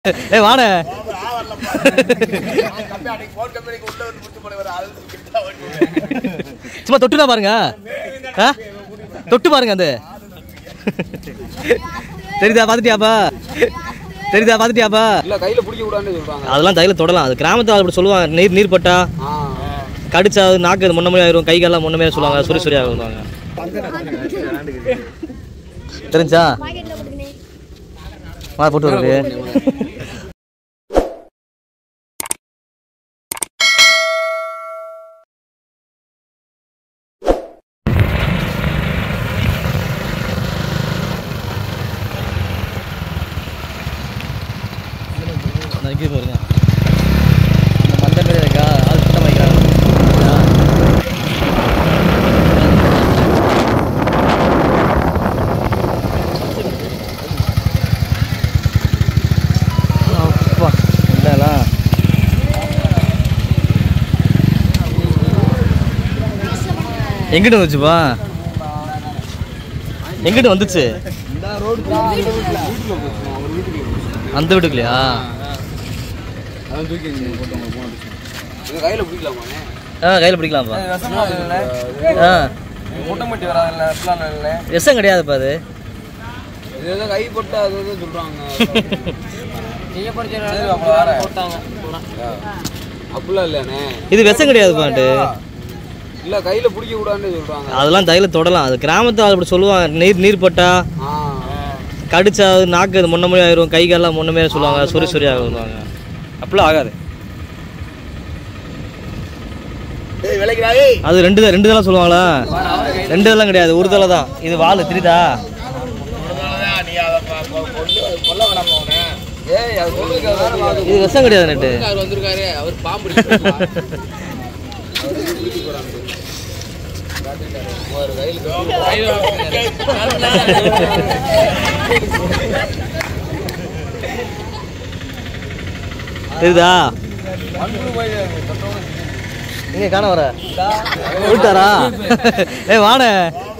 ஏ வாடே சும்மா தொட்டுனா பாருங்க ஆ தொட்டு பாருங்க அந்த தெரியுதா பார்த்துட்டியாப்பா தெரியுதா பார்த்துட்டியாப்பா இல்ல கையில பிடிக்க கூடாதுன்னு சொல்றாங்க அதெல்லாம் தையில தொடலாம் அது கிராமத்தில் அப்படி சொல்லுவாங்க நீர் நீர் பட்டா ஆ கடிச்சா அது நாக்கு அது முன்னமே ஆயிரும் கை கால்லாம் முன்னமே சொல்லுவாங்க சுரி சுரி ஆகுவாங்க தெரிஞ்சா வா போட்டு வருது இங்கே பாருங்க இந்த மந்த மாரி இருக்கா அது சுத்தம் வைக்கிறாங்க அப்பா என்னலாம் எங்கிட்ட வந்துச்சுப்பா எங்கிட்ட வந்துச்சு இந்த ரோடு வீட்டுல போச்சுமா ஒரு வீட்டுக்கு அந்த வீட்டுக்குலையா அதான் தூக்கி போட்டவங்க போன இது கையில பிடிக்கலாமாண்ணே ஆ கையில் பிடிக்கலாம்ப்பா ஆ முட்டமட்டி வராதுல்ல அப்படிலாம் இல்லை விஷம் கிடையாதுப்பா அது இது ஏதோ கை போட்டா அது ஏதோ சொல்றாங்க போட்டாங்க அப்படிலாம் இல்லையாண்ணே இது விஷம் கிடையாதுப்பான்ட்டு இல்ல கையில பிடிக்க கூடாதுன்னு சொல்றாங்க அதெல்லாம் தையில தொடலாம் அது கிராமத்தில் அப்படி சொல்லுவாங்க நீர் நீர் பட்டா ஆ கடிச்சா அது நாக்கு அது முன்னமே ஆயிரும் கை கால்லாம் முன்னமே சொல்லுவாங்க சுரி சுரி ஆகுவாங்க அப்படிலாம் ஆகாது அது ரெண்டு தான் ரெண்டு தலை சொல்லுவாங்களா ரெண்டு தலை கிடையாது ஒரு தலை தான் இது வால் தெரியுதா ஏய் அது சொல்லிருக்காரு இது விஷம் கிடையாது நட்டு அவர் வந்திருக்காரு அவர் பாம்பு ஒரு கையில் தெரியுதா இங்க காண வர விட்டாரா ஏ வாடே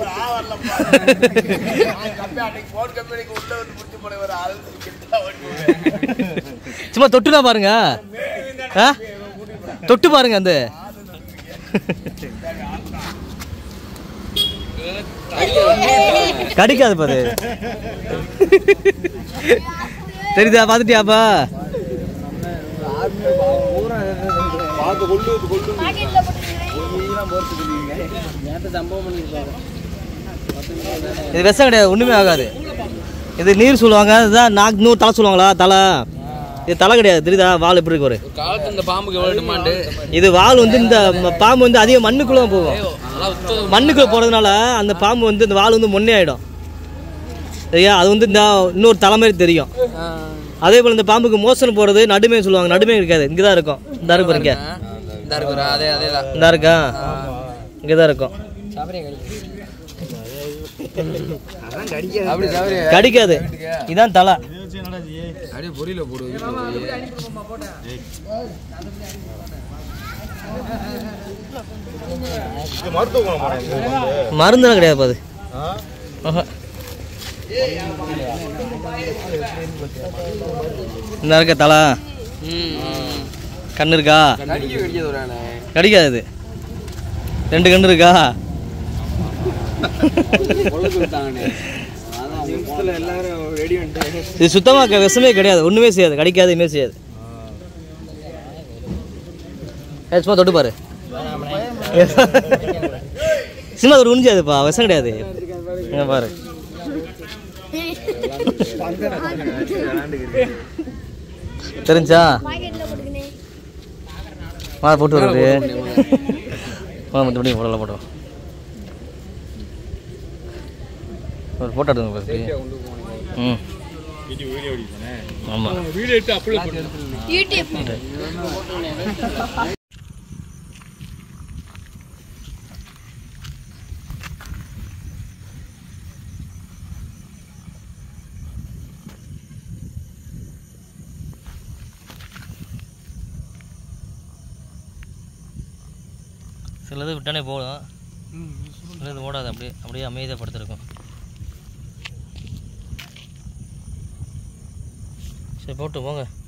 சும்மா தொட்டுனா பாருங்க ஆ தொட்டு பாருங்க அந்த கடிக்காது பாரு தெரியுதா பார்த்துட்டியாப்பா பார்த்து கொண்டு கொண்டு இது விஷம் கிடையாது ஒன்றுமே ஆகாது இது நீர் சொல்லுவாங்க இதுதான் நாக்கு நூறு தலை சொல்லுவாங்களா தலை இது தலை கிடையாது தெரியுதா வால் எப்படி இருக்கு ஒரு காலத்து இந்த பாம்புக்கு எவ்வளவு டிமாண்டு இது வால் வந்து இந்த ம- பாம்பு வந்து அதிகம் மண்ணுக்குள்ள தான் போகும் மண்ணுக்குள்ள போகிறதுனால அந்த பாம்பு வந்து இந்த வால் வந்து முன்னே ஆயிடும் சரியா அது வந்து இந்த இன்னொரு தலை மாதிரி தெரியும் அதே போல் இந்த பாம்புக்கு மோசனம் போகிறது நடுமே சொல்லுவாங்க நடுமே இருக்காது இங்கே தான் இருக்கும் இந்த இருக்கு பாருங்க இந்த இருக்கிற அதே அதே தான் இந்த இருக்கா இங்கே தான் இருக்கும் அப்படி தவறு கடிக்காது இதான் தலை அப்படியே பொரியல போடு வீட்டுல போய். மருந்தெல்லாம் கிடையாது பாது இந்த இருக்க தலை கண்ணு இருக்கா கடிக்க கடிக்காது ஒரு ஆளு கடிக்காது இது ரெண்டு கண்ணு இருக்கா கொள்ள சொல்லிட்டாங்கண்ணே அதான் நிமிஷத்துல எல்லாரும் ரெடி வந்துட்டாங்க இது சுத்தமாக விஷமே கிடையாது ஒன்றுமே செய்யாது கடிக்காது எதுவுமே செய்யாது ஏய், சும்மா தொட்டு பாரு சும்மா ஒரு உணிஞ்சாதுப்பா விஷம் கிடையாது இங்க பாரு தெரிஞ்சா வா போட்டு வருது வா மற்றபடி போடல போட்டோம் ஒரு ஃபோட்டோ எடுத்துங்க பாரு ம் ஆமாம் யூடியூப் சிலது விட்டானே போடும் சிலது ஓடாது அப்படியே அப்படியே அமைதியாக படுத்திருக்கும் சரி சரி போட்டு போங்க